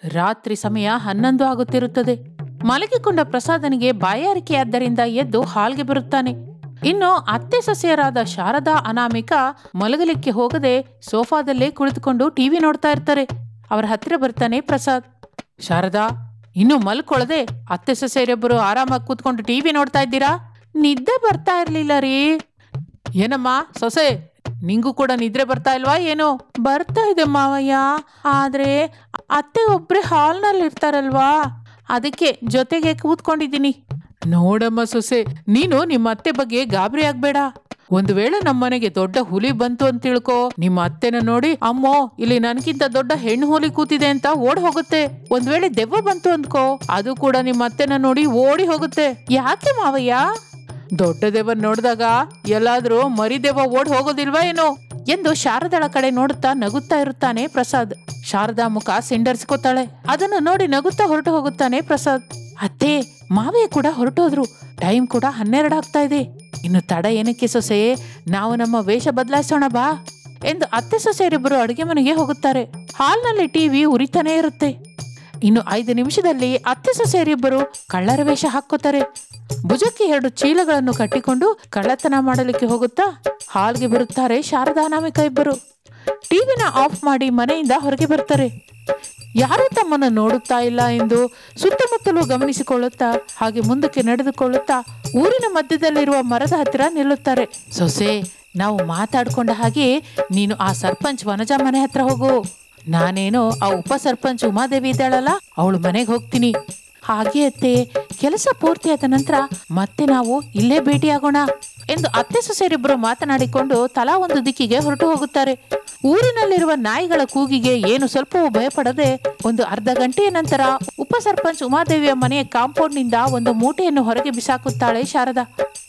ರಾತ್ರಿ ಸಮಯ ಹನ್ನೊಂದು ಆಗುತ್ತಿರುತ್ತದೆ ಮಲಗಿಕೊಂಡ ಪ್ರಸಾದನಿಗೆ ಬಾಯಾರಿಕೆಯಾದ್ದರಿಂದ ಎದ್ದು ಹಾಲ್ಗೆ ಬರುತ್ತಾನೆ ಇನ್ನು ಅತ್ತೆ ಸೊಸೆಯರಾದ ಶಾರದಾ ಅನಾಮಿಕಾ ಮಲಗಲಿಕ್ಕೆ ಹೋಗದೆ ಸೋಫಾದಲ್ಲೇ ಕುಳಿತುಕೊಂಡು ಟಿವಿ ನೋಡ್ತಾ ಇರ್ತಾರೆ ಅವರ ಹತ್ತಿರ ಬರ್ತಾನೆ ಪ್ರಸಾದ್ ಶಾರದಾ ಇನ್ನು ಮಲ್ಕೊಳ್ಳದೆ ಅತ್ತೆ ಸೊಸೆಯರೊಬ್ಬರು ಆರಾಮಾಗಿ ಕೂತ್ಕೊಂಡು ಟಿವಿ ನೋಡ್ತಾ ಇದ್ದೀರಾ ನಿದ್ದೆ ಬರ್ತಾ ಇರ್ಲಿಲ್ಲ ರೀ ಏನಮ್ಮ ಸೊಸೆ ನಿಂಗೂ ಕೂಡ ನಿದ್ರೆ ಬರ್ತಾ ಇಲ್ವಾ ಏನು ಬರ್ತಾ ಇದೆ ಮಾವಯ್ಯ ಆದ್ರೆ ಅತ್ತೆ ಒಬ್ರೆ ಹಾಲ್ನಲ್ಲಿ ಇರ್ತಾರಲ್ವಾ ಅದಕ್ಕೆ ಜೊತೆಗೆ ಕೂತ್ಕೊಂಡಿದ್ದೀನಿ ನೋಡಮ್ಮ ಸೊಸೆ ನೀನು ನಿಮ್ಮ ಅತ್ತೆ ಬಗ್ಗೆ ಗಾಬರಿ ಆಗ್ಬೇಡ ಒಂದು ವೇಳೆ ನಮ್ಮನೆಗೆ ದೊಡ್ಡ ಹುಲಿ ಬಂತು ಅಂತ ತಿಳ್ಕೊ ನಿಮ್ಮ ಅತ್ತೆನ ನೋಡಿ ಅಮ್ಮೋ ಇಲ್ಲಿ ನನ್ಗಿಂತ ದೊಡ್ಡ ಹೆಣ್ಣು ಹುಲಿ ಕೂತಿದೆ ಅಂತ ಓಡ್ ಹೋಗುತ್ತೆ ಒಂದ್ ವೇಳೆ ದೆವ್ವ ಬಂತು ಅಂದ್ಕೋ ಅದು ಕೂಡ ನಿಮ್ಮ ಅತ್ತೆನ ನೋಡಿ ಓಡಿ ಹೋಗುತ್ತೆ ಯಾಕೆ ಮಾವಯ್ಯ ದೊಡ್ಡ ದೆವ್ವ ನೋಡಿದಾಗ ಎಲ್ಲಾದ್ರೂ ಮರಿ ದೆವ್ವ ಓಡ್ ಹೋಗೋದಿಲ್ವಾ ಏನೋ ಎಂದು ಶಾರದಳ ಕಡೆ ನೋಡುತ್ತಾ ನಗುತ್ತಾ ಇರುತ್ತಾನೆ ಪ್ರಸಾದ್ ಶಾರದಾ ಮುಖ ಸಿಂಡರ್ಸ್ಕೋತಾಳೆ ಅದನ್ನು ನೋಡಿ ನಗುತ್ತಾ ಹೊರಟು ಹೋಗುತ್ತಾನೆ ಪ್ರಸಾದ್ ಅತ್ತೆ ಮಾವೇ ಕೂಡ ಹೊರಟೋದ್ರು ಟೈಮ್ ಕೂಡ ಹನ್ನೆರಡು ಆಗ್ತಾ ಇದೆ ಇನ್ನು ತಡ ಏನಕ್ಕೆ ಸೊಸೆ ನಾವು ನಮ್ಮ ವೇಷ ಬದಲಾಯಿಸೋಣ ಬಾ ಎಂದು ಅತ್ತೆ ಸೊಸೆಯರಿಬ್ಬರು ಅಡುಗೆ ಮನೆಗೆ ಹೋಗುತ್ತಾರೆ ಹಾಲ್ನಲ್ಲಿ ಟಿವಿ ಉರಿತಾನೇ ಇರುತ್ತೆ ಇನ್ನು ಐದು ನಿಮಿಷದಲ್ಲಿ ಅತ್ತೆ ಸೊಸೆಯರಿಬ್ಬರು ಕಳ್ಳರ ವೇಷ ಹಾಕೋತಾರೆ ಭುಜಕ್ಕೆ ಎರಡು ಚೀಲಗಳನ್ನು ಕಟ್ಟಿಕೊಂಡು ಕಳ್ಳತನ ಮಾಡಲಿಕ್ಕೆ ಹೋಗುತ್ತಾ ಹಾಲ್ಗೆ ಬರುತ್ತಾರೆ ಶಾರದಾ ಅನಾಮಿಕ ಇಬ್ಬರು ಟಿವಿನ ಆಫ್ ಮಾಡಿ ಮನೆಯಿಂದ ಹೊರಗೆ ಬರ್ತಾರೆ ಯಾರೂ ತಮ್ಮನ್ನು ನೋಡುತ್ತಾ ಇಲ್ಲ ಎಂದು ಸುತ್ತಮುತ್ತಲೂ ಗಮನಿಸಿಕೊಳ್ಳುತ್ತಾ ಹಾಗೆ ಮುಂದಕ್ಕೆ ನಡೆದುಕೊಳ್ಳುತ್ತಾ ಊರಿನ ಮಧ್ಯದಲ್ಲಿರುವ ಮರದ ಹತ್ತಿರ ನಿಲ್ಲುತ್ತಾರೆ ಸೊಸೆ ನಾವು ಮಾತಾಡ್ಕೊಂಡ ಹಾಗೆ ನೀನು ಆ ಸರ್ಪಂಚ್ ವನಜ ಮನೆ ಹತ್ರ ಹೋಗು ನಾನೇನೋ ಆ ಉಪ ಸರ್ಪಂಚ್ ಉಮಾದೇವಿ ಇದ್ದಾಳಲ್ಲ ಅವಳು ಮನೆಗೆ ಹೋಗ್ತೀನಿ ಹಾಗೆ ಅತ್ತೆ ಕೆಲಸ ಪೂರ್ತಿಯಾದ ನಂತರ ಮತ್ತೆ ನಾವು ಇಲ್ಲೇ ಭೇಟಿಯಾಗೋಣ ಎಂದು ಅತ್ತೆ ಸೊಸೆಯರಿಬ್ಬರು ಮಾತನಾಡಿಕೊಂಡು ತಲಾ ಒಂದು ದಿಕ್ಕಿಗೆ ಹೊರಟು ಹೋಗುತ್ತಾರೆ ಊರಿನಲ್ಲಿರುವ ನಾಯಿಗಳ ಕೂಗಿಗೆ ಏನು ಸ್ವಲ್ಪವೂ ಭಯಪಡದೆ ಒಂದು ಅರ್ಧ ಗಂಟೆಯ ನಂತರ ಉಪ ಸರ್ಪಂಚ್ ಉಮಾದೇವಿಯ ಮನೆಯ ಕಾಂಪೌಂಡ್ನಿಂದ ಒಂದು ಮೂಟೆಯನ್ನು ಹೊರಗೆ ಬಿಸಾಕುತ್ತಾಳೆ ಶಾರದಾ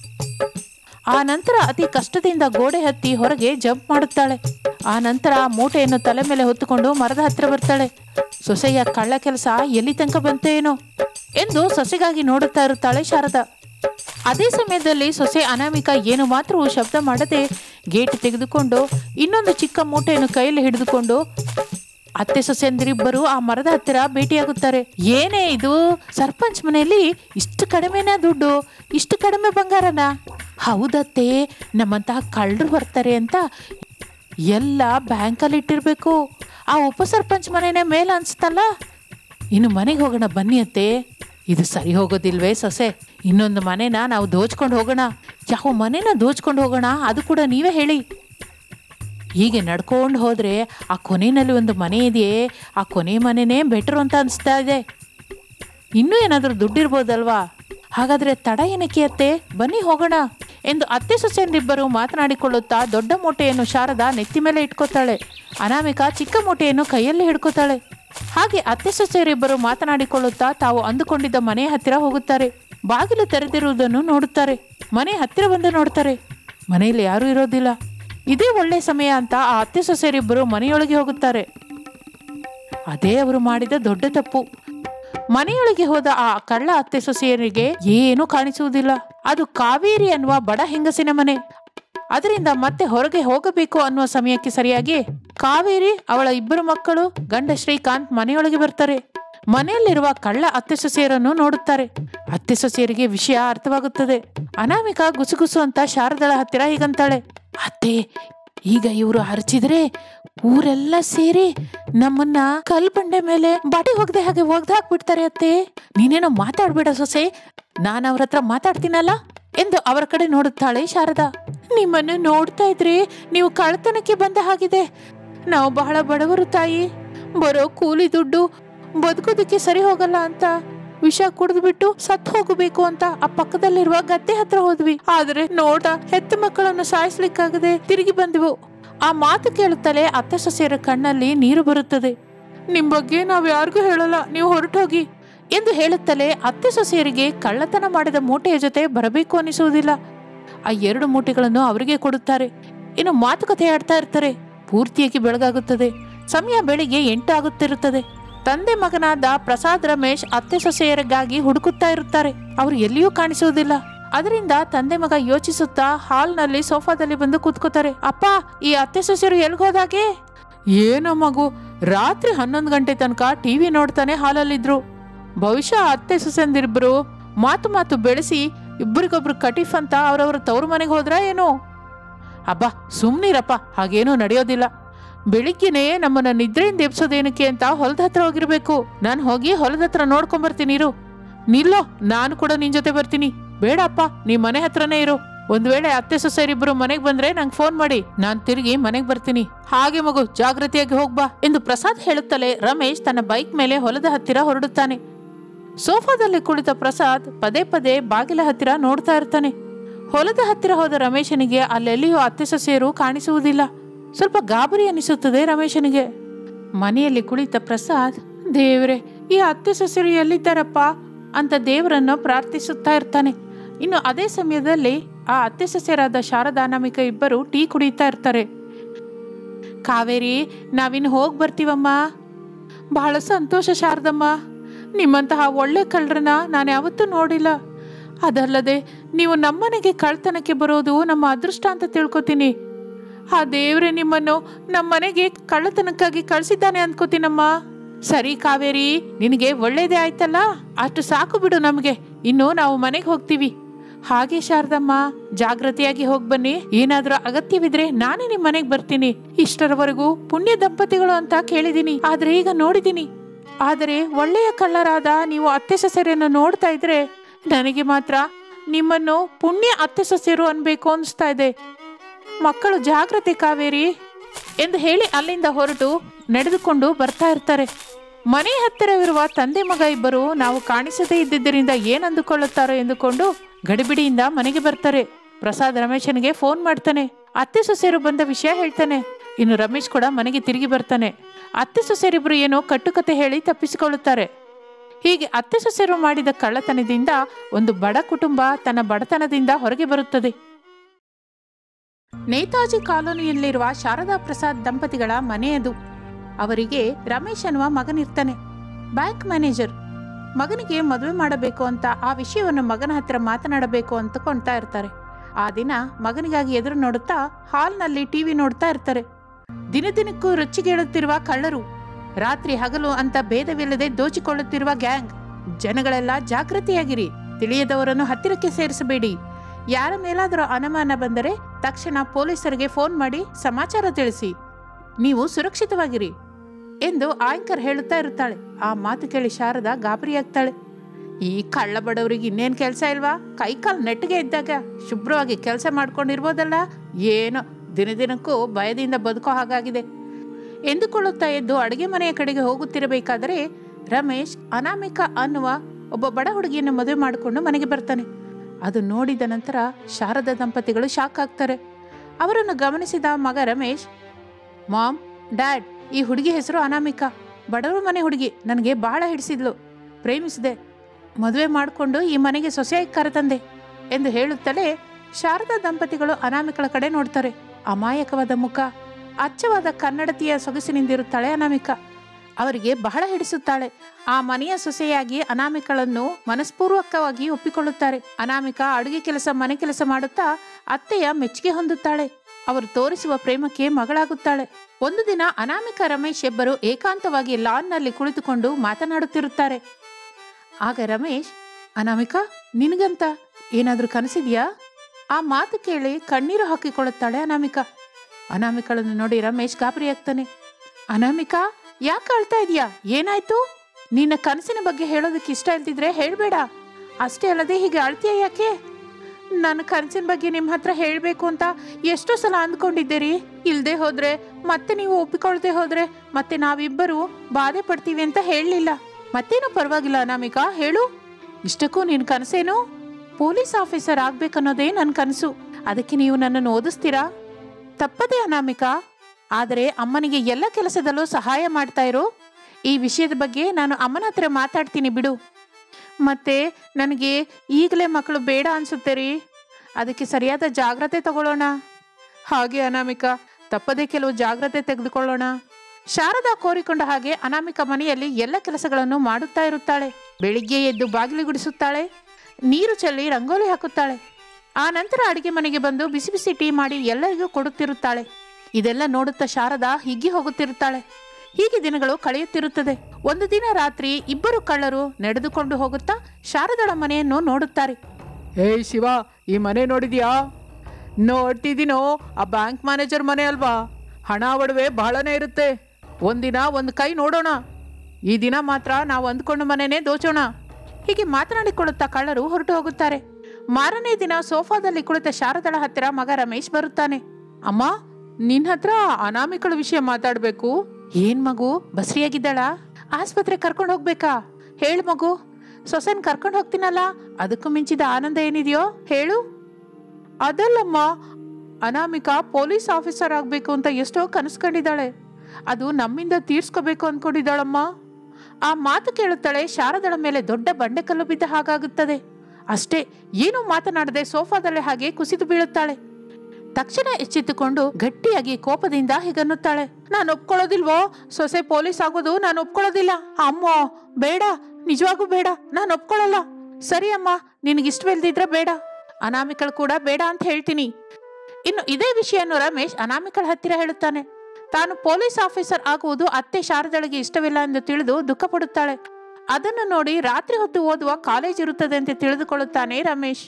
ಆ ನಂತರ ಅತಿ ಕಷ್ಟದಿಂದ ಗೋಡೆ ಹತ್ತಿ ಹೊರಗೆ ಜಂಪ್ ಮಾಡುತ್ತಾಳೆ ಆ ನಂತರ ಮೂಟೆಯನ್ನು ತಲೆ ಮೇಲೆ ಹೊತ್ತುಕೊಂಡು ಮರದ ಹತ್ತಿರ ಬರ್ತಾಳೆ ಸೊಸೆಯ ಕಳ್ಳ ಕೆಲಸ ಎಲ್ಲಿ ತನಕ ಬಂತೇನೋ ಎಂದು ಸೊಸೆಗಾಗಿ ನೋಡುತ್ತಾ ಇರುತ್ತಾಳೆ ಶಾರದಾ ಅದೇ ಸಮಯದಲ್ಲಿ ಸೊಸೆ ಅನಾಮಿಕ ಏನು ಮಾತ್ರವೂ ಶಬ್ದ ಮಾಡದೆ ಗೇಟ್ ತೆಗೆದುಕೊಂಡು ಇನ್ನೊಂದು ಚಿಕ್ಕ ಮೂಟೆಯನ್ನು ಕೈಯಲ್ಲಿ ಹಿಡಿದುಕೊಂಡು ಅತ್ತೆ ಸೊಸೆಯಂದಿರಿಬ್ಬರು ಆ ಮರದ ಹತ್ತಿರ ಭೇಟಿಯಾಗುತ್ತಾರೆ ಏನೇ ಇದು ಸರ್ಪಂಚ್ ಮನೆಯಲ್ಲಿ ಇಷ್ಟು ಕಡಿಮೆನಾ ದುಡ್ಡು ಇಷ್ಟು ಕಡಿಮೆ ಬಂಗಾರನ ಹೌದತ್ತೆ ನಮ್ಮಂತಹ ಕಳ್ಳರು ಬರ್ತಾರೆ ಅಂತ ಎಲ್ಲ ಬ್ಯಾಂಕಲ್ಲಿ ಇಟ್ಟಿರ್ಬೇಕು ಆ ಉಪ ಸರ್ಪಂಚ್ ಮನೆನೇ ಮೇಲೆ ಅನ್ಸ್ತಲ್ಲ ಇನ್ನು ಮನೆಗೆ ಹೋಗೋಣ ಬನ್ನಿ ಅತ್ತೆ ಇದು ಸರಿ ಹೋಗೋದಿಲ್ವೇ ಸೊಸೆ ಇನ್ನೊಂದು ಮನೆನ ನಾವು ದೋಚ್ಕೊಂಡು ಹೋಗೋಣ ಯಾವ ಮನೆನ ದೋಚ್ಕೊಂಡು ಹೋಗೋಣ ಅದು ಕೂಡ ನೀವೇ ಹೇಳಿ ಹೀಗೆ ನಡ್ಕೊಂಡು ಹೋದ್ರೆ ಆ ಕೊನೆಯಲ್ಲಿ ಒಂದು ಮನೆ ಇದೆಯೇ ಆ ಕೊನೆ ಮನೆನೇ ಬೆಟರ್ ಅಂತ ಅನಿಸ್ತಾ ಇದೆ ಇನ್ನೂ ಏನಾದರೂ ದುಡ್ಡಿರ್ಬೋದಲ್ವಾ ಹಾಗಾದ್ರೆ ತಡ ಏನಕ್ಕೆ ಅತ್ತೆ ಬನ್ನಿ ಹೋಗೋಣ ಎಂದು ಅತ್ತೆ ಸೊಸೆಯರಿಬ್ಬರು ಮಾತನಾಡಿಕೊಳ್ಳುತ್ತಾ ದೊಡ್ಡ ಮೂಟೆಯನ್ನು ಶಾರದಾ ನೆತ್ತಿ ಮೇಲೆ ಇಟ್ಕೋತಾಳೆ ಅನಾಮಿಕಾ ಚಿಕ್ಕ ಮೂಟೆಯನ್ನು ಕೈಯಲ್ಲಿ ಹಿಡ್ಕೋತಾಳೆ ಹಾಗೆ ಅತ್ತೆ ಸೊಸೆಯರಿಬ್ಬರು ಮಾತನಾಡಿಕೊಳ್ಳುತ್ತಾ ತಾವು ಅಂದುಕೊಂಡಿದ್ದ ಮನೆಯ ಹತ್ತಿರ ಹೋಗುತ್ತಾರೆ ಬಾಗಿಲು ತೆರೆದಿರುವುದನ್ನು ನೋಡುತ್ತಾರೆ ಮನೆ ಹತ್ತಿರ ಬಂದು ನೋಡ್ತಾರೆ ಮನೆಯಲ್ಲಿ ಯಾರೂ ಇರೋದಿಲ್ಲ ಇದೇ ಒಳ್ಳೆ ಸಮಯ ಅಂತ ಆ ಅತ್ತೆ ಸೊಸೆಯರಿಬ್ಬರು ಮನೆಯೊಳಗೆ ಹೋಗುತ್ತಾರೆ ಅದೇ ಅವರು ಮಾಡಿದ ದೊಡ್ಡ ತಪ್ಪು ಮನೆಯೊಳಗೆ ಹೋದ ಆ ಕಳ್ಳ ಅತ್ತೆ ಸೊಸೆಯರಿಗೆ ಏನೂ ಕಾಣಿಸುವುದಿಲ್ಲ ಅದು ಕಾವೇರಿ ಅನ್ನುವ ಬಡ ಹೆಂಗಸಿನ ಮನೆ ಅದರಿಂದ ಮತ್ತೆ ಹೊರಗೆ ಹೋಗಬೇಕು ಅನ್ನುವ ಸಮಯಕ್ಕೆ ಸರಿಯಾಗಿ ಕಾವೇರಿ ಅವಳ ಇಬ್ಬರು ಮಕ್ಕಳು ಗಂಡ ಶ್ರೀಕಾಂತ್ ಮನೆಯೊಳಗೆ ಬರ್ತಾರೆ ಮನೆಯಲ್ಲಿರುವ ಕಳ್ಳ ಅತ್ತೆ ಸೊಸೆಯರನ್ನು ನೋಡುತ್ತಾರೆ ಅತ್ತೆ ಸೊಸೆಯರಿಗೆ ವಿಷಯ ಅರ್ಥವಾಗುತ್ತದೆ ಅನಾಮಿಕಾ ಗುಸುಗುಸು ಅಂತ ಶಾರದಳ ಹತ್ತಿರ ಹೀಗಂತಾಳೆ ಅತ್ತೆ ಈಗ ಇವರು ಹರಚಿದ್ರೆ ಊರೆಲ್ಲ ಸೇರಿ ನಮ್ಮನ್ನ ಕಲ್ ಬಂಡೆ ಮೇಲೆ ಬಾಟಿ ಹೋಗದೆ ಹಾಗೆ ಒಗ್ದು ಹಾಕ್ಬಿಡ್ತಾರೆ ಅತ್ತೆ ನೀನೇನೋ ಮಾತಾಡ್ಬೇಡ ಸೊಸೆ ನಾನು ಅವ್ರ ಹತ್ರ ಮಾತಾಡ್ತೀನಲ್ಲ ಎಂದು ಅವರ ಕಡೆ ನೋಡುತ್ತಾಳೆ ಶಾರದಾ ನಿಮ್ಮನ್ನು ನೋಡ್ತಾ ಇದ್ರೆ ನೀವು ಕಳ್ತನಕ್ಕೆ ಬಂದ ಹಾಗಿದೆ ನಾವು ಬಹಳ ಬಡವರು ತಾಯಿ ಬರೋ ಕೂಲಿ ದುಡ್ಡು ಬದುಕೋದಕ್ಕೆ ಸರಿ ಹೋಗಲ್ಲ ಅಂತ ವಿಷ ಕುಡಿದ್ಬಿಟ್ಟು ಸತ್ ಹೋಗಬೇಕು ಅಂತ ಆ ಪಕ್ಕದಲ್ಲಿರುವ ಗದ್ದೆ ಹತ್ರ ಹೋದ್ವಿ ಆದ್ರೆ ನೋಟ ಹೆತ್ತ ಮಕ್ಕಳನ್ನು ಸಾಯಿಸ್ಲಿಕ್ಕಾಗದೆ ತಿರುಗಿ ಬಂದೆವು ಆ ಮಾತು ಕೇಳುತ್ತಲೇ ಅತ್ತೆ ಸೊಸೆಯರ ಕಣ್ಣಲ್ಲಿ ನೀರು ಬರುತ್ತದೆ ನಿಮ್ ಬಗ್ಗೆ ನಾವ್ ಯಾರಿಗೂ ಹೇಳಲ್ಲ ನೀವು ಹೊರಟೋಗಿ ಎಂದು ಹೇಳುತ್ತಲೇ ಅತ್ತೆ ಸೊಸೆಯರಿಗೆ ಕಳ್ಳತನ ಮಾಡಿದ ಮೂಟೆಯ ಜೊತೆ ಬರಬೇಕು ಅನಿಸುವುದಿಲ್ಲ ಆ ಎರಡು ಮೂಟೆಗಳನ್ನು ಅವರಿಗೆ ಕೊಡುತ್ತಾರೆ ಇನ್ನು ಮಾತುಕತೆ ಆಡ್ತಾ ಇರ್ತಾರೆ ಪೂರ್ತಿಯಾಗಿ ಬೆಳಗಾಗುತ್ತದೆ ಸಮಯ ಬೆಳಿಗ್ಗೆ ಎಂಟು ಆಗುತ್ತಿರುತ್ತದೆ ತಂದೆ ಮಗನಾದ ಪ್ರಸಾದ್ ರಮೇಶ್ ಅತ್ತೆ ಸೊಸೆಯರಿಗಾಗಿ ಹುಡುಕುತ್ತಾ ಇರುತ್ತಾರೆ ಅವರು ಎಲ್ಲಿಯೂ ಕಾಣಿಸುವುದಿಲ್ಲ ಅದರಿಂದ ತಂದೆ ಮಗ ಯೋಚಿಸುತ್ತಾ ಹಾಲ್ನಲ್ಲಿ ಸೋಫಾದಲ್ಲಿ ಬಂದು ಕೂತ್ಕೋತಾರೆ ಅಪ್ಪ ಈ ಅತ್ತೆ ಸೊಸೆಯರು ಎಲ್ಗೋದಾಗೆ ಏನೋ ಮಗು ರಾತ್ರಿ ಹನ್ನೊಂದು ಗಂಟೆ ತನಕ ಟಿವಿ ನೋಡ್ತಾನೆ ಹಾಲಲ್ಲಿದ್ರು ಬಹುಶಃ ಅತ್ತೆ ಸೊಸೆಂದಿರಿಬ್ರು ಮಾತು ಮಾತು ಬೆಳೆಸಿ ಇಬ್ಬರಿಗೊಬ್ರು ಕಟಿಫ್ ಅಂತ ಅವ್ರವ್ರ ತವ್ರ ಮನೆಗೆ ಹೋದ್ರ ಏನೋ ಅಬ್ಬಾ ಸುಮ್ನಿರಪ್ಪ ಹಾಗೇನೂ ನಡೆಯೋದಿಲ್ಲ ಬೆಳಿಗ್ಗೆನೆ ನಮ್ಮನ್ನ ನಿದ್ರೆಯಿಂದ ಎಬ್ಸೋದೇನಕ್ಕೆ ಅಂತ ಹೊಲದ ಹತ್ರ ಹೋಗಿರ್ಬೇಕು ನಾನು ಹೋಗಿ ಹೊಲದ ಹತ್ರ ನೋಡ್ಕೊಂಬರ್ತೀನಿ ಇರು ನಿಲ್ಲೋ ನಾನು ಕೂಡ ನಿನ್ ಜೊತೆ ಬರ್ತೀನಿ ಬೇಡಪ್ಪ ನೀ ಮನೆ ಹತ್ರನೇ ಇರು ಒಂದ್ ವೇಳೆ ಅತ್ತೆ ಸೊಸೆಯರಿಬ್ರು ಮನೆಗೆ ಬಂದ್ರೆ ನಂಗೆ ಫೋನ್ ಮಾಡಿ ನಾನ್ ತಿರುಗಿ ಮನೆಗೆ ಬರ್ತೀನಿ ಹಾಗೆ ಮಗು ಜಾಗೃತಿಯಾಗಿ ಹೋಗ್ಬಾ ಎಂದು ಪ್ರಸಾದ್ ಹೇಳುತ್ತಲೇ ರಮೇಶ್ ತನ್ನ ಬೈಕ್ ಮೇಲೆ ಹೊಲದ ಹತ್ತಿರ ಹೊರಡುತ್ತಾನೆ ಸೋಫಾದಲ್ಲಿ ಕುಳಿತ ಪ್ರಸಾದ್ ಪದೇ ಪದೇ ಬಾಗಿಲ ಹತ್ತಿರ ನೋಡ್ತಾ ಇರ್ತಾನೆ ಹೊಲದ ಹತ್ತಿರ ಹೋದ ರಮೇಶನಿಗೆ ಅಲ್ಲೆಲ್ಲಿಯೂ ಅತ್ತೆ ಸೊಸೆಯರು ಕಾಣಿಸುವುದಿಲ್ಲ ಸ್ವಲ್ಪ ಗಾಬರಿ ಅನಿಸುತ್ತದೆ ರಮೇಶನಿಗೆ ಮನೆಯಲ್ಲಿ ಕುಳಿತ ಪ್ರಸಾದ್ ದೇವ್ರೆ ಈ ಅತ್ತೆ ಸೊಸೆಯರು ಎಲ್ಲಿದ್ದಾರಪ್ಪ ಅಂತ ದೇವರನ್ನು ಪ್ರಾರ್ಥಿಸುತ್ತಾ ಇರ್ತಾನೆ ಇನ್ನು ಅದೇ ಸಮಯದಲ್ಲಿ ಆ ಅತ್ತೆ ಸೊಸೆಯರಾದ ಶಾರದಾನಾಮಿಕ ಇಬ್ಬರು ಟೀ ಕುಡಿಯುತ್ತಾ ಇರ್ತಾರೆ ಕಾವೇರಿ ನಾವಿನ್ನು ಹೋಗಿ ಬರ್ತೀವಮ್ಮ ಬಹಳ ಸಂತೋಷ ಶಾರದಮ್ಮ ನಿಮ್ಮಂತಹ ಒಳ್ಳೆ ಕಳ್ಳರನ್ನ ನಾನು ಯಾವತ್ತೂ ನೋಡಿಲ್ಲ ಅದಲ್ಲದೆ ನೀವು ನಮ್ಮನೆಗೆ ಕಳ್ತನಕ್ಕೆ ಬರೋದು ನಮ್ಮ ಅದೃಷ್ಟ ಅಂತ ತಿಳ್ಕೊತೀನಿ ಆ ದೇವ್ರೆ ನಿಮ್ಮನ್ನು ನಮ್ಮನೆಗೆ ಕಳ್ಳತನಕ್ಕಾಗಿ ಕಳಿಸಿದ್ದಾನೆ ಅಂದ್ಕೋತೀನಮ್ಮ ಸರಿ ಕಾವೇರಿ ನಿನಗೆ ಒಳ್ಳೇದೇ ಆಯ್ತಲ್ಲ ಅಷ್ಟು ಸಾಕು ಬಿಡು ನಮಗೆ ಇನ್ನು ನಾವು ಮನೆಗೆ ಹೋಗ್ತೀವಿ ಹಾಗೆ ಶಾರದಮ್ಮ ಜಾಗೃತಿಯಾಗಿ ಹೋಗಿ ಬನ್ನಿ ಏನಾದ್ರೂ ಅಗತ್ಯವಿದ್ರೆ ನಾನೇ ನಿಮ್ ಮನೆಗೆ ಬರ್ತೀನಿ ಇಷ್ಟರವರೆಗೂ ಪುಣ್ಯ ದಂಪತಿಗಳು ಅಂತ ಕೇಳಿದೀನಿ ಆದ್ರೆ ಈಗ ನೋಡಿದೀನಿ ಆದರೆ ಒಳ್ಳೆಯ ಕಳ್ಳರಾದ ನೀವು ಅತ್ತೆ ಸೊಸೆಯರನ್ನು ನೋಡ್ತಾ ಇದ್ರೆ ನನಗೆ ಮಾತ್ರ ನಿಮ್ಮನ್ನು ಪುಣ್ಯ ಅತ್ತೆ ಸೊಸೆಯರು ಅನ್ಬೇಕು ಅನಿಸ್ತಾ ಇದೆ ಮಕ್ಕಳು ಜಾಗೃತಿ ಕಾವೇರಿ ಎಂದು ಹೇಳಿ ಅಲ್ಲಿಂದ ಹೊರಟು ನಡೆದುಕೊಂಡು ಬರ್ತಾ ಇರ್ತಾರೆ ಮನೆ ಹತ್ತಿರವಿರುವ ತಂದೆ ಮಗ ಇಬ್ಬರು ನಾವು ಕಾಣಿಸದೇ ಇದ್ದಿದ್ದರಿಂದ ಏನ್ ಅಂದುಕೊಳ್ಳುತ್ತಾರೋ ಎಂದುಕೊಂಡು ಗಡಿಬಿಡಿಯಿಂದ ಮನೆಗೆ ಬರ್ತಾರೆ ಪ್ರಸಾದ್ ರಮೇಶನಿಗೆ ಫೋನ್ ಮಾಡ್ತಾನೆ ಅತ್ತೆ ಸೊಸೆಯರು ಬಂದ ವಿಷಯ ಹೇಳ್ತಾನೆ ಇನ್ನು ರಮೇಶ್ ಕೂಡ ಮನೆಗೆ ತಿರುಗಿ ಬರ್ತಾನೆ ಅತ್ತೆ ಸೊಸೆಯರಿಬ್ರು ಏನೋ ಕಟ್ಟುಕತೆ ಹೇಳಿ ತಪ್ಪಿಸಿಕೊಳ್ಳುತ್ತಾರೆ ಹೀಗೆ ಅತ್ತೆ ಸೊಸೆಯರು ಮಾಡಿದ ಕಳ್ಳತನದಿಂದ ಒಂದು ಬಡ ಕುಟುಂಬ ತನ್ನ ಬಡತನದಿಂದ ಹೊರಗೆ ಬರುತ್ತದೆ ನೇತಾಜಿ ಕಾಲೋನಿಯಲ್ಲಿರುವ ಶಾರದಾ ಪ್ರಸಾದ್ ದಂಪತಿಗಳ ಮನೆಯದು ಅವರಿಗೆ ರಮೇಶ್ ಅನ್ನುವ ಮಗನಿರ್ತಾನೆ ಬ್ಯಾಂಕ್ ಮ್ಯಾನೇಜರ್ ಮಗನಿಗೆ ಮದುವೆ ಮಾಡಬೇಕು ಅಂತ ಆ ವಿಷಯವನ್ನು ಮಗನ ಹತ್ರ ಮಾತನಾಡಬೇಕು ಅಂತಕೊಂಡ್ತಾ ಇರ್ತಾರೆ ಆ ದಿನ ಮಗನಿಗಾಗಿ ಎದುರು ನೋಡುತ್ತಾ ಹಾಲ್ನಲ್ಲಿ ಟಿವಿ ನೋಡ್ತಾ ಇರ್ತಾರೆ ದಿನ ದಿನಕ್ಕೂ ರೊಚ್ಚಿಗೇಳುತ್ತಿರುವ ಕಳ್ಳರು ರಾತ್ರಿ ಹಗಲು ಅಂತ ಭೇದವಿಲ್ಲದೆ ದೋಚಿಕೊಳ್ಳುತ್ತಿರುವ ಗ್ಯಾಂಗ್ ಜನಗಳೆಲ್ಲ ಜಾಗೃತಿಯಾಗಿರಿ ತಿಳಿಯದವರನ್ನು ಹತ್ತಿರಕ್ಕೆ ಸೇರಿಸಬೇಡಿ ಯಾರ ಮೇಲಾದರೂ ಅನುಮಾನ ಬಂದರೆ ತಕ್ಷಣ ಪೊಲೀಸರಿಗೆ ಫೋನ್ ಮಾಡಿ ಸಮಾಚಾರ ತಿಳಿಸಿ ನೀವು ಸುರಕ್ಷಿತವಾಗಿರಿ ಎಂದು ಆಂಕರ್ ಹೇಳುತ್ತಾ ಇರುತ್ತಾಳೆ ಆ ಮಾತು ಕೇಳಿ ಶಾರದಾ ಗಾಬರಿಯಾಗ್ತಾಳೆ ಈ ಕಳ್ಳ ಬಡವರಿಗೆ ಇನ್ನೇನು ಕೆಲಸ ಇಲ್ವಾ ಕೈಕಾಲು ನೆಟ್ಟಿಗೆ ಇದ್ದಾಗ ಶುಭ್ರವಾಗಿ ಕೆಲಸ ಮಾಡ್ಕೊಂಡಿರ್ಬೋದಲ್ಲ ಏನೋ ದಿನ ದಿನಕ್ಕೂ ಭಯದಿಂದ ಬದುಕೋ ಹಾಗಾಗಿದೆ ಎಂದುಕೊಳ್ಳುತ್ತಾ ಎದ್ದು ಅಡುಗೆ ಮನೆಯ ಕಡೆಗೆ ಹೋಗುತ್ತಿರಬೇಕಾದರೆ ರಮೇಶ್ ಅನಾಮಿಕ ಅನ್ನುವ ಒಬ್ಬ ಬಡ ಹುಡುಗಿಯನ್ನು ಮದುವೆ ಮಾಡಿಕೊಂಡು ಮನೆಗೆ ಬರ್ತಾನೆ ಅದು ನೋಡಿದ ನಂತರ ಶಾರದಾ ದಂಪತಿಗಳು ಶಾಕ್ ಆಗ್ತಾರೆ ಅವರನ್ನು ಗಮನಿಸಿದ ಮಗ ರಮೇಶ್ ಮಾಮ್ ಡ್ಯಾಡ್ ಈ ಹುಡುಗಿ ಹೆಸರು ಅನಾಮಿಕಾ ಬಡವರ ಮನೆ ಹುಡುಗಿ ನನಗೆ ಬಹಳ ಹಿಡಿಸಿದ್ಲು ಪ್ರೇಮಿಸಿದೆ ಮದುವೆ ಮಾಡಿಕೊಂಡು ಈ ಮನೆಗೆ ಸೊಸೆಯಾಗಿ ಕರೆತಂದೆ ಎಂದು ಹೇಳುತ್ತಲೇ ಶಾರದಾ ದಂಪತಿಗಳು ಅನಾಮಿಕಳ ಕಡೆ ನೋಡ್ತಾರೆ ಅಮಾಯಕವಾದ ಮುಖ ಅಚ್ಚವಾದ ಕನ್ನಡತಿಯ ಸೊಗಸಿನಿಂದಿರುತ್ತಾಳೆ ಅನಾಮಿಕಾ ಅವರಿಗೆ ಬಹಳ ಹಿಡಿಸುತ್ತಾಳೆ ಆ ಮನೆಯ ಸೊಸೆಯಾಗಿ ಅನಾಮಿಕಳನ್ನು ಮನಸ್ಪೂರ್ವಕವಾಗಿ ಒಪ್ಪಿಕೊಳ್ಳುತ್ತಾರೆ ಅನಾಮಿಕಾ ಅಡುಗೆ ಕೆಲಸ ಮನೆ ಕೆಲಸ ಮಾಡುತ್ತಾ ಅತ್ತೆಯ ಮೆಚ್ಚುಗೆ ಹೊಂದುತ್ತಾಳೆ ಅವರು ತೋರಿಸುವ ಪ್ರೇಮಕ್ಕೆ ಮಗಳಾಗುತ್ತಾಳೆ ಒಂದು ದಿನ ಅನಾಮಿಕಾ ರಮೇಶ್ ಇಬ್ಬರು ಏಕಾಂತವಾಗಿ ಲಾನ್ನಲ್ಲಿ ಕುಳಿತುಕೊಂಡು ಮಾತನಾಡುತ್ತಿರುತ್ತಾರೆ ಆಗ ರಮೇಶ್ ಅನಾಮಿಕಾ ನಿನಗಂತ ಏನಾದ್ರೂ ಕನಸಿದ್ಯಾ ಆ ಮಾತು ಕೇಳಿ ಕಣ್ಣೀರು ಹಾಕಿಕೊಳ್ಳುತ್ತಾಳೆ ಅನಾಮಿಕಾ ಅನಾಮಿಕಳನ್ನು ನೋಡಿ ರಮೇಶ್ ಗಾಬರಿಯಾಗ್ತಾನೆ ಅನಾಮಿಕಾ ಯಾಕೆ ಅಳ್ತಾ ಇದೀಯಾ ಏನಾಯ್ತು ನಿನ್ನ ಕನಸಿನ ಬಗ್ಗೆ ಹೇಳೋದಕ್ಕೆ ಇಷ್ಟ ಇಲ್ದಿದ್ರೆ ಹೇಳ್ಬೇಡ ಅಷ್ಟೇ ಅಲ್ಲದೆ ಹೀಗೆ ಅಳ್ತೀಯ ಯಾಕೆ ನನ್ನ ಕನಸಿನ ಬಗ್ಗೆ ನಿಮ್ಮ ಹತ್ರ ಹೇಳಬೇಕು ಅಂತ ಎಷ್ಟೋ ಸಲ ಅಂದ್ಕೊಂಡಿದ್ದೀರಿ ಇಲ್ಲದೆ ಹೋದ್ರೆ ಮತ್ತೆ ನೀವು ಒಪ್ಪಿಕೊಳ್ದೆ ಹೋದ್ರೆ ಮತ್ತೆ ನಾವಿಬ್ಬರು ಬಾಧೆ ಪಡ್ತೀವಿ ಅಂತ ಹೇಳಲಿಲ್ಲ ಮತ್ತೇನು ಪರವಾಗಿಲ್ಲ ಅನಾಮಿಕಾ ಹೇಳು ಇಷ್ಟಕ್ಕೂ ನಿನ್ನ ಕನಸೇನು ಪೊಲೀಸ್ ಆಫೀಸರ್ ಆಗ್ಬೇಕನ್ನೋದೇ ನನ್ನ ಕನಸು ಅದಕ್ಕೆ ನೀವು ನನ್ನನ್ನು ಓದಿಸ್ತೀರಾ ತಪ್ಪದೇ ಅನಾಮಿಕಾ ಆದರೆ ಅಮ್ಮನಿಗೆ ಎಲ್ಲ ಕೆಲಸದಲ್ಲೂ ಸಹಾಯ ಮಾಡ್ತಾ ಇರು ಈ ವಿಷಯದ ಬಗ್ಗೆ ನಾನು ಅಮ್ಮನ ಹತ್ರ ಮಾತಾಡ್ತೀನಿ ಬಿಡು ಮತ್ತೆ ನನಗೆ ಈಗಲೇ ಮಕ್ಕಳು ಬೇಡ ಅನ್ಸುತ್ತೆ ರೀ ಅದಕ್ಕೆ ಸರಿಯಾದ ಜಾಗ್ರತೆ ತಗೊಳ್ಳೋಣ ಹಾಗೆ ಅನಾಮಿಕಾ ತಪ್ಪದೇ ಕೆಲವು ಜಾಗ್ರತೆ ತೆಗೆದುಕೊಳ್ಳೋಣ ಶಾರದಾ ಕೋರಿಕೊಂಡ ಹಾಗೆ ಅನಾಮಿಕ ಮನೆಯಲ್ಲಿ ಎಲ್ಲ ಕೆಲಸಗಳನ್ನು ಮಾಡುತ್ತಾ ಇರುತ್ತಾಳೆ ಬೆಳಿಗ್ಗೆ ಎದ್ದು ಬಾಗಿಲು ಗುಡಿಸುತ್ತಾಳೆ ನೀರು ಚೆಲ್ಲಿ ರಂಗೋಲಿ ಹಾಕುತ್ತಾಳೆ ಆ ನಂತರ ಅಡಿಗೆ ಮನೆಗೆ ಬಂದು ಬಿಸಿ ಬಿಸಿ ಟೀ ಮಾಡಿ ಎಲ್ಲರಿಗೂ ಕೊಡುತ್ತಿರುತ್ತಾಳೆ ಇದೆಲ್ಲ ನೋಡುತ್ತಾ ಶಾರದಾ ಹಿಗ್ಗಿ ಹೋಗುತ್ತಿರುತ್ತಾಳೆ ಹೀಗೆ ದಿನಗಳು ಕಳೆಯುತ್ತಿರುತ್ತದೆ ಒಂದು ದಿನ ರಾತ್ರಿ ಇಬ್ಬರು ಕಳ್ಳರು ನಡೆದುಕೊಂಡು ಹೋಗುತ್ತಾ ಶಾರದಳ ಮನೆಯನ್ನು ನೋಡುತ್ತಾರೆ ಏಯ್ ಶಿವ ಈ ಮನೆ ನೋಡಿದ್ಯಾ ನೋಡ್ತಿದ್ದೀನೋ ಆ ಬ್ಯಾಂಕ್ ಮ್ಯಾನೇಜರ್ ಮನೆ ಅಲ್ವಾ ಹಣ ಒಡವೆ ಬಹಳನೇ ಇರುತ್ತೆ ಒಂದಿನ ಒಂದು ಕೈ ನೋಡೋಣ ಈ ದಿನ ಮಾತ್ರ ನಾವು ಅಂದ್ಕೊಂಡು ಮನೆನೇ ದೋಚೋಣ ಹೀಗೆ ಮಾತನಾಡಿಕೊಳ್ಳುತ್ತಾ ಕಳ್ಳರು ಹೊರಟು ಹೋಗುತ್ತಾರೆ ಮಾರನೇ ದಿನ ಸೋಫಾದಲ್ಲಿ ಕುಳಿತ ಶಾರದಳ ಹತ್ತಿರ ಮಗ ರಮೇಶ್ ಬರುತ್ತಾನೆ ಅಮ್ಮ ನಿನ್ ಹತ್ರ ಅನಾಮಿಕಳ ವಿಷಯ ಮಾತಾಡ್ಬೇಕು ಏನ್ ಮಗು ಬಸ್ರಿಯಾಗಿದ್ದಾಳ ಆಸ್ಪತ್ರೆ ಕರ್ಕೊಂಡು ಹೋಗ್ಬೇಕಾ ಹೇಳು ಮಗು ಸೊಸೆನ್ ಕರ್ಕೊಂಡು ಹೋಗ್ತೀನಲ್ಲ ಅದಕ್ಕೂ ಮಿಂಚಿದ ಆನಂದ ಏನಿದೆಯೋ ಹೇಳು ಅದಲ್ಲಮ್ಮ ಅನಾಮಿಕಾ ಪೊಲೀಸ್ ಆಫೀಸರ್ ಆಗ್ಬೇಕು ಅಂತ ಎಷ್ಟೋ ಕನಸ್ಕೊಂಡಿದ್ದಾಳೆ ಅದು ನಮ್ಮಿಂದ ತೀರ್ಸ್ಕೋಬೇಕು ಅನ್ಕೊಂಡಿದ್ದಾಳಮ್ಮ ಆ ಮಾತು ಕೇಳುತ್ತಾಳೆ ಶಾರದಳ ಮೇಲೆ ದೊಡ್ಡ ಬಂಡೆಕಲ್ಲು ಬಿದ್ದ ಹಾಗಾಗುತ್ತದೆ ಅಷ್ಟೇ ಏನೂ ಮಾತನಾಡದೆ ಸೋಫಾದಲ್ಲೇ ಹಾಗೆ ಕುಸಿದು ಬೀಳುತ್ತಾಳೆ ತಕ್ಷಣ ಎಚ್ಚೆತ್ತುಕೊಂಡು ಗಟ್ಟಿಯಾಗಿ ಕೋಪದಿಂದ ಹೀಗನ್ನುತ್ತಾಳೆ ನಾನು ಒಪ್ಕೊಳ್ಳೋದಿಲ್ವೋ ಸೊಸೆ ಪೊಲೀಸ್ ಆಗೋದು ನಾನು ಒಪ್ಕೊಳ್ಳೋದಿಲ್ಲ ಅಮ್ಮೋ ಬೇಡ ನಿಜವಾಗೂ ಬೇಡ ನಾನು ಒಪ್ಕೊಳ್ಳಲ್ಲ ಸರಿ ಅಮ್ಮ ನಿನಗಿಷ್ಟವಿಲ್ದಿದ್ರೆ ಬೇಡ ಅನಾಮಿಕಳು ಕೂಡ ಬೇಡ ಅಂತ ಹೇಳ್ತೀನಿ ಇನ್ನು ಇದೇ ವಿಷಯವನ್ನು ರಮೇಶ್ ಅನಾಮಿಕಳ ಹತ್ತಿರ ಹೇಳುತ್ತಾನೆ ತಾನು ಪೊಲೀಸ್ ಆಫೀಸರ್ ಆಗುವುದು ಅತ್ತೆ ಶಾರದಳಿಗೆ ಇಷ್ಟವಿಲ್ಲ ಎಂದು ತಿಳಿದು ದುಃಖ ಪಡುತ್ತಾಳೆ ಅದನ್ನು ನೋಡಿ ರಾತ್ರಿ ಹೊತ್ತು ಓದುವ ಕಾಲೇಜ್ ಇರುತ್ತದೆ ಅಂತ ತಿಳಿದುಕೊಳ್ಳುತ್ತಾನೆ ರಮೇಶ್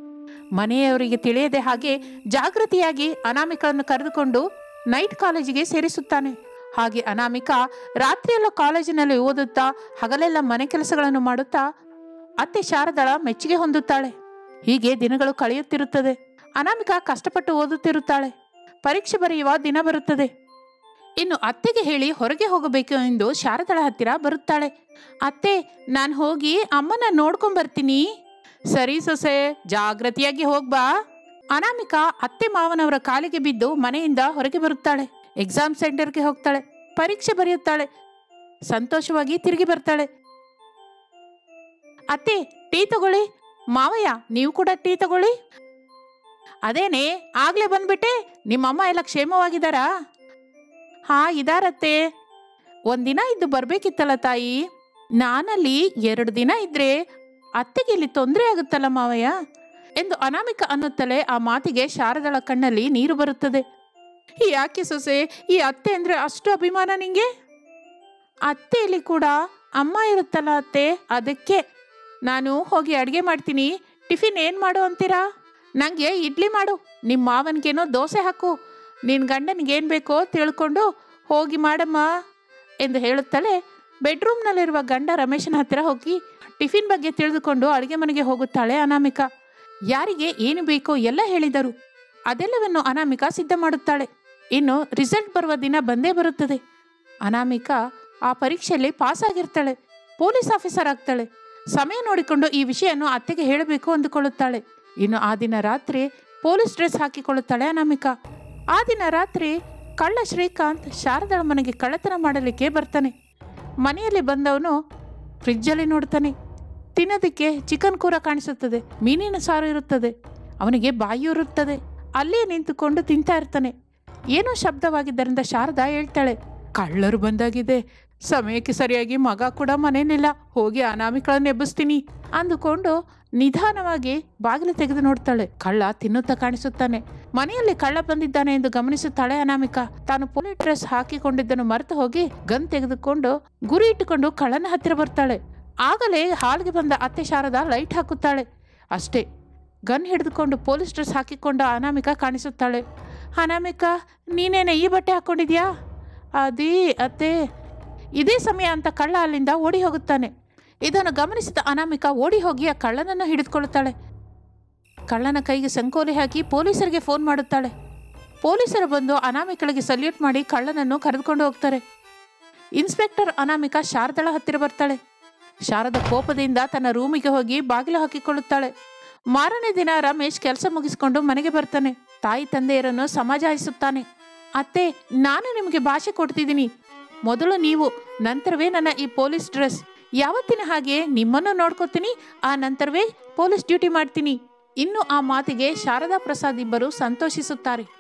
ಮನೆಯವರಿಗೆ ತಿಳಿಯದೆ ಹಾಗೆ ಜಾಗೃತಿಯಾಗಿ ಅನಾಮಿಕಳನ್ನು ಕರೆದುಕೊಂಡು ನೈಟ್ ಕಾಲೇಜಿಗೆ ಸೇರಿಸುತ್ತಾನೆ ಹಾಗೆ ಅನಾಮಿಕಾ ರಾತ್ರಿಯೆಲ್ಲ ಕಾಲೇಜಿನಲ್ಲಿ ಓದುತ್ತಾ ಹಗಲೆಲ್ಲ ಮನೆ ಕೆಲಸಗಳನ್ನು ಮಾಡುತ್ತಾ ಅತ್ತೆ ಶಾರದಳ ಮೆಚ್ಚುಗೆ ಹೊಂದುತ್ತಾಳೆ ಹೀಗೆ ದಿನಗಳು ಕಳೆಯುತ್ತಿರುತ್ತದೆ ಅನಾಮಿಕಾ ಕಷ್ಟಪಟ್ಟು ಓದುತ್ತಿರುತ್ತಾಳೆ ಪರೀಕ್ಷೆ ಬರೆಯುವ ದಿನ ಬರುತ್ತದೆ ಇನ್ನು ಅತ್ತೆಗೆ ಹೇಳಿ ಹೊರಗೆ ಹೋಗಬೇಕು ಎಂದು ಶಾರದಳ ಹತ್ತಿರ ಬರುತ್ತಾಳೆ ಅತ್ತೆ ನಾನು ಹೋಗಿ ಅಮ್ಮನ ನೋಡ್ಕೊಂಡ್ ಬರ್ತೀನಿ ಸರಿ ಸೊಸೆ ಜಾಗ್ರತೆಯಾಗಿ ಹೋಗ್ಬಾ ಅನಾಮಿಕಾ ಅತ್ತೆ ಮಾವನವರ ಕಾಲಿಗೆ ಬಿದ್ದು ಮನೆಯಿಂದ ಹೊರಗೆ ಬರುತ್ತಾಳೆ ಎಕ್ಸಾಮ್ ಸೆಂಟರ್ಗೆ ಹೋಗ್ತಾಳೆ ಪರೀಕ್ಷೆ ಬರೆಯುತ್ತಾಳೆ ಸಂತೋಷವಾಗಿ ತಿರುಗಿ ಬರ್ತಾಳೆ ಅತ್ತೆ ಟೀ ತಗೊಳ್ಳಿ ಮಾವಯ್ಯ ನೀವು ಕೂಡ ಟೀ ತಗೊಳ್ಳಿ ಅದೇನೆ ಆಗ್ಲೇ ಬಂದ್ಬಿಟ್ಟೆ ನಿಮ್ಮಮ್ಮ ಎಲ್ಲ ಕ್ಷೇಮವಾಗಿದ್ದಾರಾ ಹಾ ಇದಾರತ್ತೆ ಒಂದಿನ ಇದ್ದು ಬರ್ಬೇಕಿತ್ತಲ್ಲ ತಾಯಿ ನಾನಲ್ಲಿ ಎರಡು ದಿನ ಇದ್ರೆ ಅತ್ತೆಗೆ ಇಲ್ಲಿ ತೊಂದರೆ ಆಗುತ್ತಲ್ಲ ಮಾವಯ್ಯ ಎಂದು ಅನಾಮಿಕ ಅನ್ನುತ್ತಲೇ ಆ ಮಾತಿಗೆ ಶಾರದಳ ಕಣ್ಣಲ್ಲಿ ನೀರು ಬರುತ್ತದೆ ಯಾಕೆ ಸೊಸೆ ಈ ಅತ್ತೆ ಅಂದ್ರೆ ಅಷ್ಟು ಅಭಿಮಾನ ನಿಂಗೆ ಅತ್ತೆಯಲ್ಲಿ ಕೂಡ ಅಮ್ಮ ಇರುತ್ತಲ್ಲ ಅತ್ತೆ ಅದಕ್ಕೆ ನಾನು ಹೋಗಿ ಅಡುಗೆ ಮಾಡ್ತೀನಿ ಟಿಫಿನ್ ಏನು ಮಾಡು ಅಂತೀರಾ ನನಗೆ ಇಡ್ಲಿ ಮಾಡು ನಿಮ್ಮ ಮಾವನಿಗೇನೋ ದೋಸೆ ಹಾಕು ನಿನ್ನ ಗಂಡನಿಗೆ ಏನು ಬೇಕೋ ತಿಳ್ಕೊಂಡು ಹೋಗಿ ಮಾಡಮ್ಮ ಎಂದು ಹೇಳುತ್ತಲೇ ಬೆಡ್ರೂಮ್ನಲ್ಲಿರುವ ಗಂಡ ರಮೇಶನ ಹತ್ತಿರ ಹೋಗಿ ಟಿಫಿನ್ ಬಗ್ಗೆ ತಿಳಿದುಕೊಂಡು ಅಡುಗೆ ಮನೆಗೆ ಹೋಗುತ್ತಾಳೆ ಅನಾಮಿಕಾ ಯಾರಿಗೆ ಏನು ಬೇಕೋ ಎಲ್ಲ ಹೇಳಿದರು ಅದೆಲ್ಲವನ್ನು ಅನಾಮಿಕಾ ಸಿದ್ಧ ಮಾಡುತ್ತಾಳೆ ಇನ್ನು ರಿಸಲ್ಟ್ ಬರುವ ದಿನ ಬಂದೇ ಬರುತ್ತದೆ ಅನಾಮಿಕಾ ಆ ಪರೀಕ್ಷೆಯಲ್ಲಿ ಪಾಸ್ ಆಗಿರ್ತಾಳೆ ಪೊಲೀಸ್ ಆಫೀಸರ್ ಆಗ್ತಾಳೆ ಸಮಯ ನೋಡಿಕೊಂಡು ಈ ವಿಷಯವನ್ನು ಅತ್ತೆಗೆ ಹೇಳಬೇಕು ಅಂದುಕೊಳ್ಳುತ್ತಾಳೆ ಇನ್ನು ಆ ದಿನ ರಾತ್ರಿ ಪೊಲೀಸ್ ಡ್ರೆಸ್ ಹಾಕಿಕೊಳ್ಳುತ್ತಾಳೆ ಅನಾಮಿಕಾ ಆ ದಿನ ರಾತ್ರಿ ಕಳ್ಳ ಶ್ರೀಕಾಂತ್ ಶಾರದಳ ಮನೆಗೆ ಕಳ್ಳತನ ಮಾಡಲಿಕ್ಕೆ ಬರ್ತಾನೆ ಮನೆಯಲ್ಲಿ ಬಂದವನು ಫ್ರಿಜ್ಜಲ್ಲಿ ನೋಡ್ತಾನೆ ತಿನ್ನೋದಕ್ಕೆ ಚಿಕನ್ ಕೂರ ಕಾಣಿಸುತ್ತದೆ ಮೀನಿನ ಸಾರು ಇರುತ್ತದೆ ಅವನಿಗೆ ಬಾಯಿ ಇರುತ್ತದೆ ಅಲ್ಲೇ ನಿಂತುಕೊಂಡು ತಿಂತಾ ಇರ್ತಾನೆ ಏನೋ ಶಬ್ದವಾಗಿದ್ದರಿಂದ ಶಾರದಾ ಹೇಳ್ತಾಳೆ ಕಳ್ಳರು ಬಂದಾಗಿದೆ ಸಮಯಕ್ಕೆ ಸರಿಯಾಗಿ ಮಗ ಕೂಡ ಮನೇಲಿಲ್ಲ ಹೋಗಿ ಅನಾಮಿಕಳನ್ನ ಎಬ್ಬಿಸ್ತೀನಿ ಅಂದುಕೊಂಡು ನಿಧಾನವಾಗಿ ಬಾಗಿಲು ತೆಗೆದು ನೋಡ್ತಾಳೆ ಕಳ್ಳ ತಿನ್ನುತ್ತಾ ಕಾಣಿಸುತ್ತಾನೆ ಮನೆಯಲ್ಲಿ ಕಳ್ಳ ಬಂದಿದ್ದಾನೆ ಎಂದು ಗಮನಿಸುತ್ತಾಳೆ ಅನಾಮಿಕಾ ತಾನು ಪೊಲೀಸ್ ಡ್ರೆಸ್ ಹಾಕಿಕೊಂಡಿದ್ದನ್ನು ಮರೆತು ಹೋಗಿ ಗನ್ ತೆಗೆದುಕೊಂಡು ಗುರಿ ಇಟ್ಟುಕೊಂಡು ಕಳ್ಳನ ಹತ್ತಿರ ಬರ್ತಾಳೆ ಆಗಲೇ ಹಾಲ್ಗೆ ಬಂದ ಅತ್ತೆ ಶಾರದಾ ಲೈಟ್ ಹಾಕುತ್ತಾಳೆ ಅಷ್ಟೇ ಗನ್ ಹಿಡಿದುಕೊಂಡು ಪೊಲೀಸ್ ಡ್ರೆಸ್ ಹಾಕಿಕೊಂಡ ಅನಾಮಿಕಾ ಕಾಣಿಸುತ್ತಾಳೆ ಅನಾಮಿಕಾ ನೀನೇನೆ ಈ ಬಟ್ಟೆ ಹಾಕ್ಕೊಂಡಿದ್ಯಾ ಅದೇ ಅತ್ತೆ ಇದೇ ಸಮಯ ಅಂತ ಕಳ್ಳ ಅಲ್ಲಿಂದ ಓಡಿ ಹೋಗುತ್ತಾನೆ ಇದನ್ನು ಗಮನಿಸಿದ ಅನಾಮಿಕಾ ಓಡಿ ಹೋಗಿ ಆ ಕಳ್ಳನನ್ನು ಹಿಡಿದುಕೊಳ್ಳುತ್ತಾಳೆ ಕಳ್ಳನ ಕೈಗೆ ಸಂಕೋಲೆ ಹಾಕಿ ಪೊಲೀಸರಿಗೆ ಫೋನ್ ಮಾಡುತ್ತಾಳೆ ಪೊಲೀಸರು ಬಂದು ಅನಾಮಿಕಳಿಗೆ ಸಲ್ಯೂಟ್ ಮಾಡಿ ಕಳ್ಳನನ್ನು ಕರೆದುಕೊಂಡು ಹೋಗ್ತಾರೆ ಇನ್ಸ್ಪೆಕ್ಟರ್ ಅನಾಮಿಕಾ ಶಾರದಳ ಹತ್ತಿರ ಬರ್ತಾಳೆ ಶಾರದ ಕೋಪದಿಂದ ತನ್ನ ರೂಮಿಗೆ ಹೋಗಿ ಬಾಗಿಲು ಹಾಕಿಕೊಳ್ಳುತ್ತಾಳೆ ಮಾರನೇ ದಿನ ರಮೇಶ್ ಕೆಲಸ ಮುಗಿಸಿಕೊಂಡು ಮನೆಗೆ ಬರ್ತಾನೆ ತಾಯಿ ತಂದೆಯರನ್ನು ಸಮಾಜಾಯಿಸುತ್ತಾನೆ ಅತ್ತೆ ನಾನು ನಿಮಗೆ ಭಾಷೆ ಕೊಡ್ತಿದ್ದೀನಿ ಮೊದಲು ನೀವು ನಂತರವೇ ನನ್ನ ಈ ಪೊಲೀಸ್ ಡ್ರೆಸ್ ಯಾವತ್ತಿನ ಹಾಗೆ ನಿಮ್ಮನ್ನು ನೋಡ್ಕೋತೀನಿ ಆ ನಂತರವೇ ಪೊಲೀಸ್ ಡ್ಯೂಟಿ ಮಾಡ್ತೀನಿ ಇನ್ನು ಆ ಮಾತಿಗೆ ಶಾರದಾ ಪ್ರಸಾದ್ ಇಬ್ಬರು ಸಂತೋಷಿಸುತ್ತಾರೆ